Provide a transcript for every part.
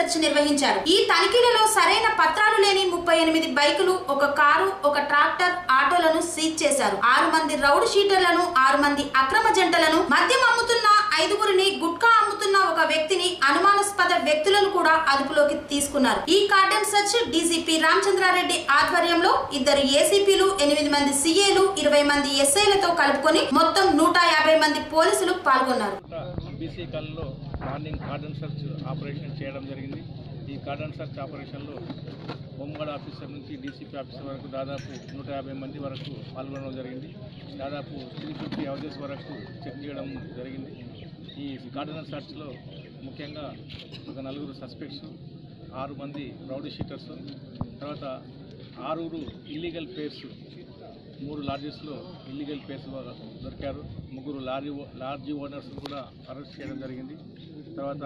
Search నిర్వహించారు ఈ తనిఖీలలో సరైన పత్రాలు లేని ముప్పై ఎనిమిది బైకులు ఒక కారు ఒక ట్రాక్టర్ ఆటోలను సీజ్ చేశారు ఆరు మంది రౌడ్ షీటర్లను ఆరు మంది అక్రమ జంటలను మద్యం అమ్ముతున్న ఐదుగురిని గుట్కా అమ్ముతున్న ఒక వ్యక్తిని అనుమానాస్పద వ్యక్తులను కూడా అదుపులోకి తీసుకున్నారు ఈ కార్డన్ సెర్చ్ డీసీపీ రామచంద్రారెడ్డి ఆధ్వర్యంలో ఇద్దరు ఏసీపీలు ఎనిమిది మంది సీఏలు ఇరవై మంది ఎస్ఐలతో కలుపుకొని మొత్తం నూట యాభై మంది పోలీసులు పాల్గొన్నారు బీసీ కాలంలో మార్నింగ్ కార్డన్ సర్చ్ ఆపరేషన్ చేయడం జరిగింది ఈ కార్డన్ సర్చ్ ఆపరేషన్లో హోంగార్డ్ ఆఫీసర్ నుంచి డీసీపీ ఆఫీసర్ వరకు దాదాపు నూట యాభై మంది వరకు పాల్గొనడం జరిగింది దాదాపు త్రీ ఫిఫ్టీ హౌజెస్ వరకు చెక్ చేయడం జరిగింది ఈ కార్డన్ సర్చ్లో ముఖ్యంగా ఒక నలుగురు సస్పెక్ట్స్ ఆరు మంది రౌడీ షీటర్స్ తర్వాత ఆరుగురు ఇల్లీగల్ పేర్స్ మూడు లాడ్జెస్లో ఇల్లీగల్ పేర్స్ దొరికారు ముగ్గురు లారీ ఓ- లాడ్జీ ఓనర్స్ కూడా అరెస్ట్ చేయడం జరిగింది తర్వాత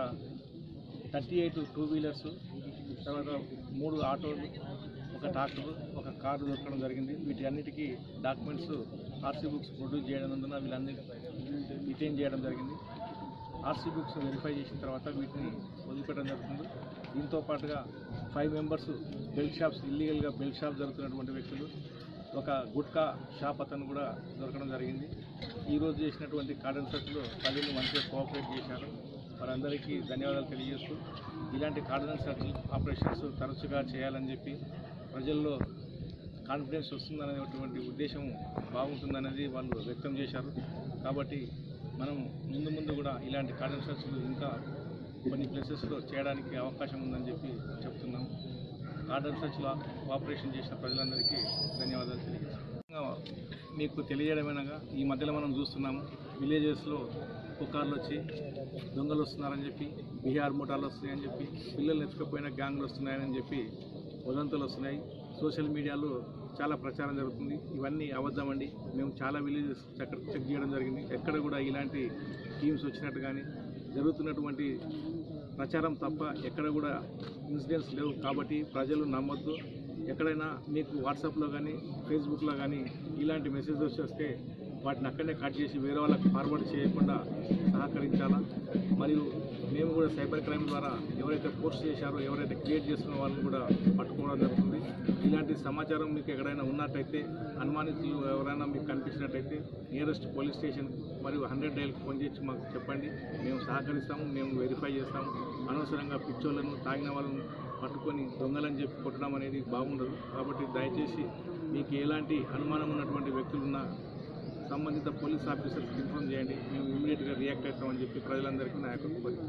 థర్టీ ఎయిట్ టూ వీలర్స్ తర్వాత మూడు ఆటోలు ఒక ట్రాక్టర్ ఒక కారు దొరకడం జరిగింది వీటి అన్నిటికీ డాక్యుమెంట్స్ ఆర్సీ బుక్స్ ప్రొడ్యూస్ చేయడం వీళ్ళందరి రిటైన్ చేయడం జరిగింది ఆర్సీ బుక్స్ వెరిఫై చేసిన తర్వాత వీటిని వదిలిపెట్టడం జరుగుతుంది దీంతో పాటుగా ఫైవ్ మెంబర్స్ బెల్ట్ షాప్స్ ఇల్లీగల్గా బెల్ట్ షాప్ జరుగుతున్నటువంటి వ్యక్తులు ఒక గుట్కా షాప్ అతను కూడా దొరకడం జరిగింది ఈరోజు చేసినటువంటి కార్డన్ సర్చ్లో ప్రజలు మంచిగా కోఆపరేట్ చేశారు వారందరికీ ధన్యవాదాలు తెలియజేస్తూ ఇలాంటి కార్డన్ సర్చ్ ఆపరేషన్స్ తరచుగా చేయాలని చెప్పి ప్రజల్లో కాన్ఫిడెన్స్ వస్తుందనేటువంటి ఉద్దేశం బాగుంటుందనేది వాళ్ళు వ్యక్తం చేశారు కాబట్టి మనం ముందు ముందు కూడా ఇలాంటి కార్డన్ సర్చ్లు ఇంకా కొన్ని ప్లేసెస్లో చేయడానికి అవకాశం ఉందని చెప్పి చెప్తున్నాం కార్డన్ సర్చ్లో ఆపరేషన్ చేసిన ప్రజలందరికీ ధన్యవాదాలు తెలియజేస్తున్నాం మీకు తెలియజేయడమేనగా ఈ మధ్యలో మనం చూస్తున్నాము విలేజెస్లో పుకార్లు వచ్చి దొంగలు వస్తున్నారని చెప్పి బీహార్ ముఠాలు వస్తున్నాయని చెప్పి పిల్లలు ఎత్తుకపోయిన గ్యాంగ్లు వస్తున్నాయని చెప్పి వదంతులు వస్తున్నాయి సోషల్ మీడియాలో చాలా ప్రచారం జరుగుతుంది ఇవన్నీ అబద్ధమండి మేము చాలా విలేజెస్ చెక్ చెక్ చేయడం జరిగింది ఎక్కడ కూడా ఇలాంటి టీమ్స్ వచ్చినట్టు కానీ జరుగుతున్నటువంటి ప్రచారం తప్ప ఎక్కడ కూడా ఇన్సిడెంట్స్ లేవు కాబట్టి ప్రజలు నమ్మొద్దు ఎక్కడైనా మీకు వాట్సాప్లో కానీ ఫేస్బుక్లో కానీ ఇలాంటి మెసేజెస్ వస్తే వాటిని అక్కడనే కట్ చేసి వేరే వాళ్ళకి ఫార్వర్డ్ చేయకుండా సహకరించాలా మరియు మేము కూడా సైబర్ క్రైమ్ ద్వారా ఎవరైతే పోస్ట్ చేశారో ఎవరైతే క్రియేట్ చేస్తున్న వాళ్ళని కూడా పట్టుకోవడం జరుగుతుంది ఇలాంటి సమాచారం మీకు ఎక్కడైనా ఉన్నట్టయితే అనుమానితులు ఎవరైనా మీకు కనిపించినట్టయితే నియరెస్ట్ పోలీస్ స్టేషన్ మరియు హండ్రెడ్ డైల్కి ఫోన్ చేసి మాకు చెప్పండి మేము సహకరిస్తాము మేము వెరిఫై చేస్తాము అనవసరంగా పిచ్చోళ్ళను తాగిన వాళ్ళను పట్టుకొని దొంగలని చెప్పి కొట్టడం అనేది బాగుండదు కాబట్టి దయచేసి మీకు ఎలాంటి అనుమానం ఉన్నటువంటి వ్యక్తులున్నా సంబంధిత పోలీస్ ఆఫీసర్స్కి ఇన్ఫార్మ్ చేయండి మేము ఇమీడియట్గా రియాక్ట్ అవుతామని చెప్పి ప్రజలందరికీ నా యొక్క కోరిక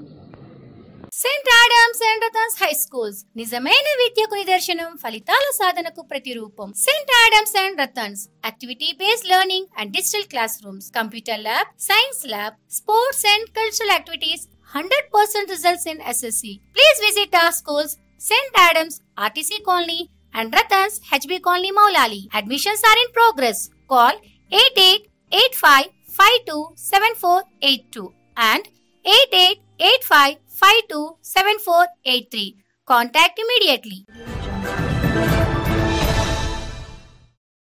saint Adams and Ratan's high schools నిజమైన విద్యకు నిదర్శనం ఫలితాల సాధనకు ప్రతిరూపం saint Adams and Ratan's activity based learning and digital class rooms computer lab science lab sports and cultural activities hundred percent results in SSC please visit our schools saint Adams RTC colony and Ratan's HB colony Moulali admissions are in progress call eight eight eight five five two seven four eight two and 8885527483. Contact immediately.